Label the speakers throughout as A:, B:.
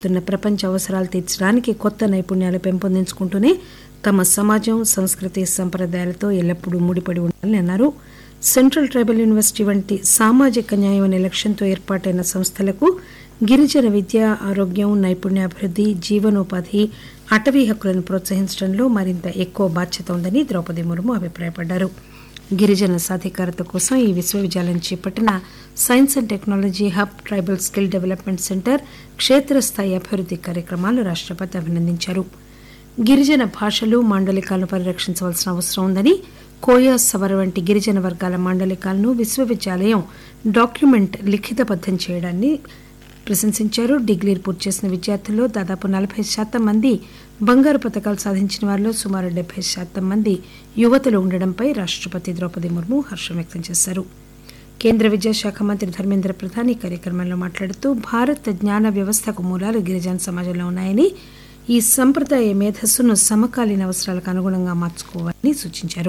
A: మారుతున్న ప్రపంచ అవసరాలు తీర్చడానికి కొత్త నైపుణ్యాలు పెంపొందించుకుంటూనే తమ సమాజం సంస్కృతి సంప్రదాయాలతో ఎల్లప్పుడూ ముడిపడి ఉండాలని అన్నారు సెంట్రల్ ట్రైబల్ యూనివర్సిటీ వంటి సామాజిక న్యాయం అనే లక్ష్యంతో ఏర్పాటైన సంస్థలకు గిరిజన విద్య ఆరోగ్యం నైపుణ్యాభివృద్ధి జీవనోపాధి అటవీ హక్కులను ప్రోత్సహించడంలో మరింత ఎక్కువ బాధ్యత ఉందని ద్రౌపది ముర్ము అభిప్రాయపడ్డారు గిరిజన సాధికారత కోసం ఈ విశ్వవిద్యాలయం చేపట్టిన science and technology hub tribal skill development centre క్షేత్రస్థాయి అభివృద్ది కార్యక్రమాలు రాష్టపతి అభినందించారు గిరిజన భాషలు మాండలికాలను పరిరక్షించవలసిన అవసరం ఉందని కోయా సవర్ వంటి గిరిజన వర్గాల మాండలికాలను విశ్వవిద్యాలయం డాక్యుమెంట్ లిఖితబద్దం చేయడాన్ని ప్రశంసించారు డిగ్రీలు పూర్తి చేసిన విద్యార్థుల్లో దాదాపు నలభై శాతం మంది బంగారు పథకాలు సాధించిన వారిలో సుమారు డెబ్బై శాతం మంది యువతులు ఉండడంపై రాష్టపతి ద్రౌపది ముర్ము హర్షం వ్యక్తం చేశారు కేంద్ర విద్యాశాఖ మంత్రి ధర్మేంద్ర ప్రధాన్ ఈ కార్యక్రమంలో మాట్లాడుతూ భారత జ్ఞాన వ్యవస్థకు మూలాలు గిరిజన సమాజంలో ఉన్నాయని ఈ సంప్రదాయ మేధస్సును సమకాలీన అవసరాలకు అనుగుణంగా మార్చుకోవాలని సూచించారు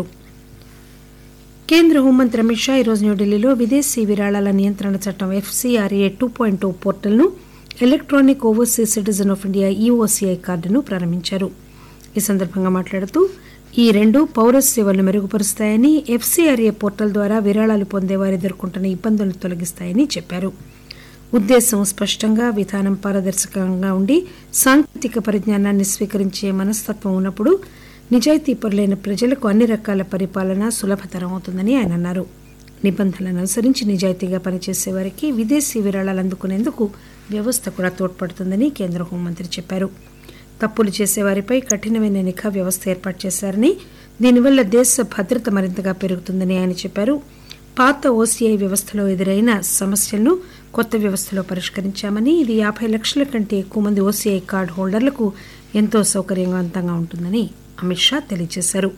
A: కేంద్ర హోంమంత్రి అమిత్ షా ఈరోజు న్యూఢిల్లీలో విదేశీ విరాళాల నియంత్రణ చట్టం ఎఫ్సీఆర్ఏ టూ పాయింట్ టూ పోర్టల్ను electronic overseas citizen of India EOCI కార్డును ప్రారంభించారు ఈ సందర్భంగా మాట్లాడుతూ ఈ రెండు పౌర సేవలను మెరుగుపరుస్తాయని ఎఫ్సీఆర్ఏ పోర్టల్ ద్వారా విరాళాలు పొందేవారు ఎదుర్కొంటున్న ఇబ్బందులను తొలగిస్తాయని చెప్పారు ఉద్దేశం స్పష్టంగా విధానం పారదర్శకంగా ఉండి సాంకేతిక పరిజ్ఞానాన్ని స్వీకరించే మనస్తత్వం ఉన్నప్పుడు నిజాయితీపరులైన ప్రజలకు అన్ని రకాల పరిపాలన సులభతరం అవుతుందని ఆయన అన్నారు నిబంధనలను అనుసరించి నిజాయితీగా పనిచేసే వారికి విదేశీ విరాళాలు అందుకునేందుకు వ్యవస్థ కూడా తోడ్పడుతుందని కేంద్ర హోంమంత్రి చెప్పారు తప్పులు చేసేవారిపై కఠినమైన నిఘా వ్యవస్థ ఏర్పాటు చేశారని దీనివల్ల దేశ భద్రత మరింతగా పెరుగుతుందని ఆయన చెప్పారు పాత ఓసీఐ వ్యవస్థలో ఎదురైన సమస్యలను కొత్త వ్యవస్థలో పరిష్కరించామని ఇది యాభై లక్షల కంటే ఎక్కువ మంది ఓసీఐ కార్డు హోల్డర్లకు ఎంతో సౌకర్యవంతంగా ఉంటుందని అమిత్ షా తెలియజేశారు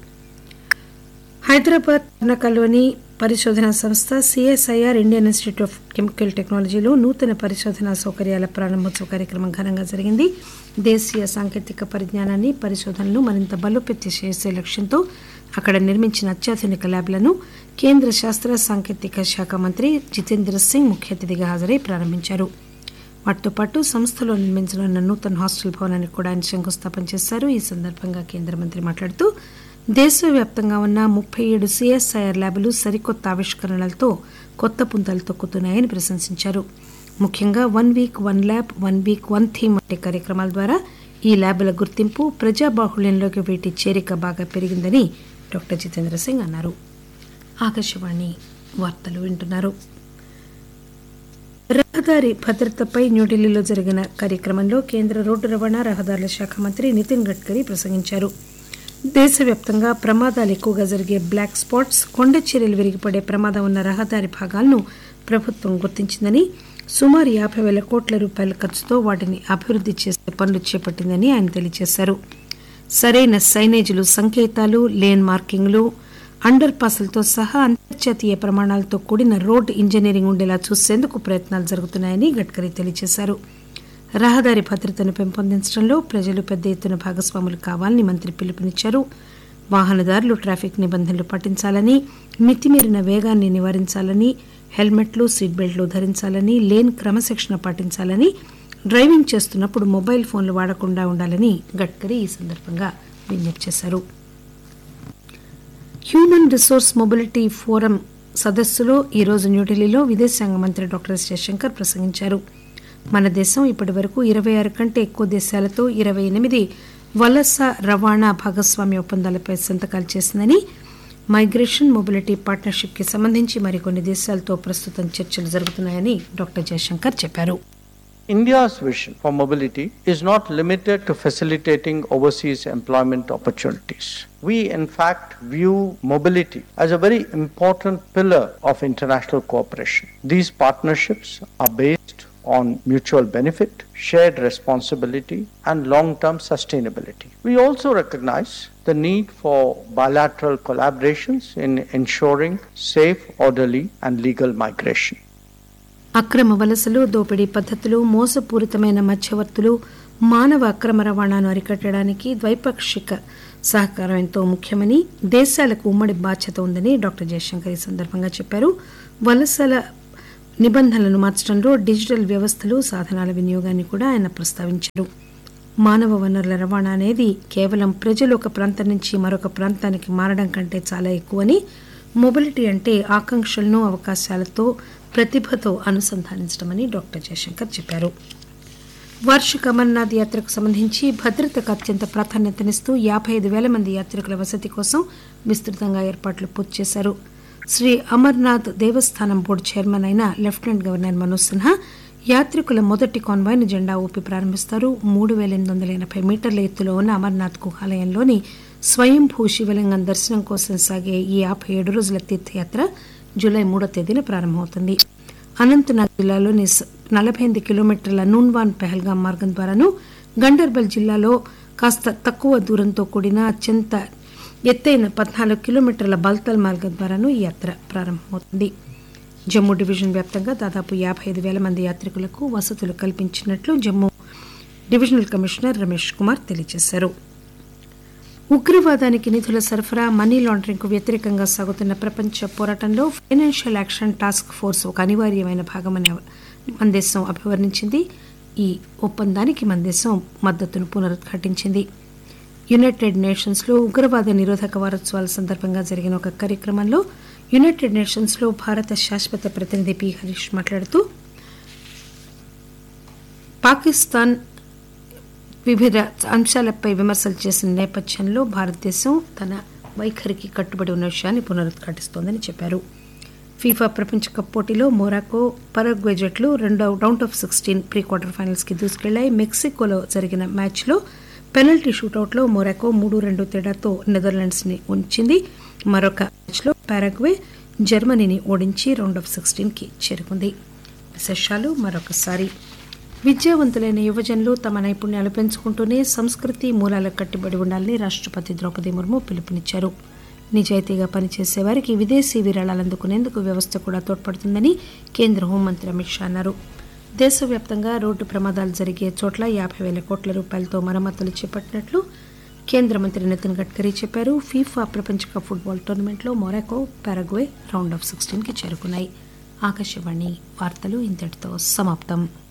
A: హైదరాబాద్ కర్ణాకల్లోని పరిశోధనా సంస్థ CSIR Indian institute of chemical టెక్నాలజీలో నూతన పరిశోధనా సౌకర్యాల ప్రారంభోత్సవ కార్యక్రమం ఘనంగా జరిగింది దేశీయ సాంకేతిక పరిజ్ఞానాన్ని పరిశోధనలు మరింత బలోపేతం చేసే లక్ష్యంతో అక్కడ నిర్మించిన అత్యాధునిక ల్యాబ్లను కేంద్ర శాస్త్ర సాంకేతిక శాఖ మంత్రి జితేంద్ర సింగ్ ముఖ్య అతిథిగా హాజరై ప్రారంభించారు వాటితో పాటు సంస్థలో నిర్మించనున్న నూతన హాస్టల్ భవనానికి కూడా ఆయన శంకుస్థాపన చేశారు ఈ సందర్భంగా కేంద్ర మంత్రి మాట్లాడుతూ దేశవ్యాప్తంగా ఉన్న ముప్పై ఏడు సిఎస్ఐఆర్ ల్యాబులు సరికొత్త ఆవిష్కరణలతో కొత్త పుంతలు తొక్కుతున్నాయని ప్రశంసించారు ముఖ్యంగా one week one lab one week one theme వంటి కార్యక్రమాల ద్వారా ఈ ల్యాబుల గుర్తింపు ప్రజాబాహుళ్యంలోకి వీటి చేరిక బాగా పెరిగిందని డాక్టర్ జితేంద్ర సింగ్ అన్నారు ఆకాశవాణి వార్తలు వింటున్నారు రహదారి భద్రతపై న్యూఢిల్లీలో జరిగిన కార్యక్రమంలో కేంద్ర రోడ్డు రవాణా రహదారుల శాఖ మంత్రి నితిన్ గడ్కరీ ప్రసంగించారు దేశవ్యాప్తంగా ప్రమాదాలు ఎక్కువగా జరిగే బ్లాక్ స్పాట్స్ కొండ చర్యలు విరిగిపడే ప్రమాదం ఉన్న రహదారి భాగాలను ప్రభుత్వం గుర్తించిందని సుమారు యాభై వేల కోట్ల రూపాయల ఖర్చుతో వాటిని అభివృద్ధి చేసే పనులు చేపట్టిందని ఆయన తెలియజేశారు సరైన సైనేజీలు సంకేతాలు లేన్ మార్కింగ్లు అండర్ పాస్లతో సహా అంతర్జాతీయ ప్రమాణాలతో కూడిన రోడ్ ఇంజనీరింగ్ ఉండేలా చూసేందుకు ప్రయత్నాలు జరుగుతున్నాయని గడ్కరీ తెలియజేశారు రహదారి భద్రతను పెంపొందించడంలో ప్రజలు పెద్ద ఎత్తున భాగస్వాములు కావాలని మంత్రి పిలుపునిచ్చారు వాహనదారులు ట్రాఫిక్ నిబంధనలు పాటించాలని మితిమీరిన వేగాన్ని నివారించాలని హెల్మెట్లు సీట్ బెల్ట్లు ధరించాలని లేన్ క్రమశిక్షణ పాటించాలని డ్రైవింగ్ చేస్తున్నప్పుడు మొబైల్ ఫోన్లు వాడకుండా ఉండాలని గడ్కరీ ఈ సందర్భంగా విజ్ఞప్తి చేశారు హ్యూమన్ రిసోర్స్ మొబిలిటీ ఫోరం సదస్సులో ఈరోజు న్యూఢిల్లీలో విదేశాంగ మంత్రి డాక్టర్ ఎస్ జయశంకర్ ప్రసంగించారు మన దేశం ఇప్పటి వరకు ఇరవై ఆరు కంటే ఎక్కువ దేశాలతో ఇరవై ఎనిమిది వలస రవాణా భాగస్వామ్య ఒప్పందాలపై సంతకాలు చేసిందని మైగ్రేషన్ మొబిలిటీ పార్ట్నర్షిప్ కి సంబంధించి మరికొన్ని దేశాలతో ప్రస్తుతం చర్చలు జరుగుతున్నాయని డాక్టర్ జయశంకర్ చెప్పారు
B: India's vision for mobility is not limited to facilitating overseas employment opportunities. We, in fact, view mobility as a very important pillar of international cooperation. These partnerships are based on mutual benefit, shared responsibility, and long term sustainability. We also recognize the need for bilateral collaborations in ensuring safe, orderly, and legal migration.
A: అక్రమ వలసలు దోపిడీ పద్ధతులు మోసపూరితమైన మధ్యవర్తులు మానవ అక్రమ రవాణాను అరికట్టడానికి ద్వైపాక్షిక సహకారం ఎంతో ముఖ్యమని దేశాలకు ఉమ్మడి బాధ్యత ఉందని డాక్టర్ జయశంకర్ ఈ సందర్భంగా చెప్పారు వలసల నిబంధనలను మార్చడంలో డిజిటల్ వ్యవస్థలు సాధనాల వినియోగాన్ని కూడా ఆయన ప్రస్తావించారు మానవ వనరుల రవాణా అనేది కేవలం ప్రజలు ఒక ప్రాంతం నుంచి మరొక ప్రాంతానికి మారడం కంటే చాలా ఎక్కువని మొబిలిటీ అంటే ఆకాంక్షలను అవకాశాలతో ప్రతిభతో అనుసంధానించడమని డాక్టర్ జయశంకర్ చెప్పారు వార్షిక అమర్నాథ్ యాత్రకు సంబంధించి భద్రతకు అత్యంత ప్రాధాన్యతనిస్తూ యాభై ఐదు వేల మంది యాత్రికుల వసతి కోసం విస్తృతంగా ఏర్పాట్లు పూర్తి చేశారు శ్రీ అమర్నాథ్ దేవస్థానం బోర్డు చైర్మన్ అయిన లెఫ్టినెంట్ గవర్నర్ మనోజ్ సిన్హా యాత్రికుల మొదటి కాన్వాయ్ను జెండా ఊపి ప్రారంభిస్తారు మూడు వేల ఎనిమిది వందల ఎనభై మీటర్ల ఎత్తులో ఉన్న అమర్నాథ్ గుహాలయంలోని స్వయంభూ శివలింగం దర్శనం కోసం సాగే ఈ యాభై ఏడు రోజుల తీర్థయాత్ర జూలై మూడో తేదీన ప్రారంభమవుతుంది అనంతనాగ్ జిల్లాలోని నలభై ఎనిమిది కిలోమీటర్ల నూన్వాన్ పెహల్గాం మార్గం ద్వారాను గండర్బల్ జిల్లాలో కాస్త తక్కువ దూరంతో కూడిన అత్యంత ఎత్తైన పద్నాలుగు కిలోమీటర్ల బల్తల్ మార్గం ద్వారాను ఈ యాత్ర ప్రారంభమవుతుంది జమ్మూ డివిజన్ వ్యాప్తంగా దాదాపు యాభై ఐదు వేల మంది యాత్రికులకు వసతులు కల్పించినట్లు జమ్మూ డివిజనల్ కమిషనర్ రమేష్ కుమార్ తెలియజేశారు ఉగ్రవాదానికి నిధుల సరఫరా మనీ లాండరింగ్ కు వ్యతిరేకంగా సాగుతున్న ప్రపంచ పోరాటంలో ఫైనాన్షియల్ యాక్షన్ టాస్క్ ఫోర్స్ ఒక అనివార్యమైన భాగమని మన దేశం అభివర్ణించింది ఈ ఒప్పందానికి మన దేశం మద్దతును పునరుద్ఘాటించింది యునైటెడ్ నేషన్స్ లో ఉగ్రవాద నిరోధక వారోత్సవాల సందర్భంగా జరిగిన ఒక కార్యక్రమంలో యునైటెడ్ నేషన్స్ లో భారత శాశ్వత ప్రతినిధి పి హరీష్ మాట్లాడుతూ పాకిస్తాన్ వివిధ అంశాలపై విమర్శలు చేసిన నేపథ్యంలో భారతదేశం తన వైఖరికి కట్టుబడి ఉన్న విషయాన్ని పునరుద్ఘాటిస్తోందని చెప్పారు ఫీఫా ప్రపంచ కప్ పోటీలో మొరాకో పరగ్వే జట్లు రెండో round of sixteen pre quarter finals కి దూసుకెళ్లాయి మెక్సికోలో జరిగిన మ్యాచ్లో పెనల్టీ షూటౌట్లో మొరాకో మూడు రెండు తేడాతో నెదర్లాండ్స్ ని ఉంచింది మరొక మ్యాచ్లో పారాగ్వే జర్మనీని ఓడించి రౌండ్ ఆఫ్ సిక్స్టీన్ కి చేరుకుంది విశేషాలు మరొకసారి విద్యావంతులైన యువజనులు తమ నైపుణ్యాలు పెంచుకుంటూనే సంస్కృతి మూలాలకు కట్టుబడి ఉండాలని రాష్టపతి ద్రౌపది ముర్ము పిలుపునిచ్చారు నిజాయితీగా పనిచేసే వారికి విదేశీ విరాళాలు అందుకునేందుకు వ్యవస్థ కూడా తోడ్పడుతుందని కేంద్ర హోంమంత్రి అమిత్ షా అన్నారు దేశవ్యాప్తంగా రోడ్డు ప్రమాదాలు జరిగే చోట్ల యాభై వేల కోట్ల రూపాయలతో మరమ్మతులు చేపట్టినట్లు కేంద్ర మంత్రి నితిన్ గడ్కరీ చెప్పారు ఫీఫా ప్రపంచ కప్ ఫుట్బాల్ టోర్నమెంట్లో Morocco Paraguay round of sixteen కి చేరుకున్నాయి ఆకాశవాణి వార్తలు ఇంతటితో సమాప్తం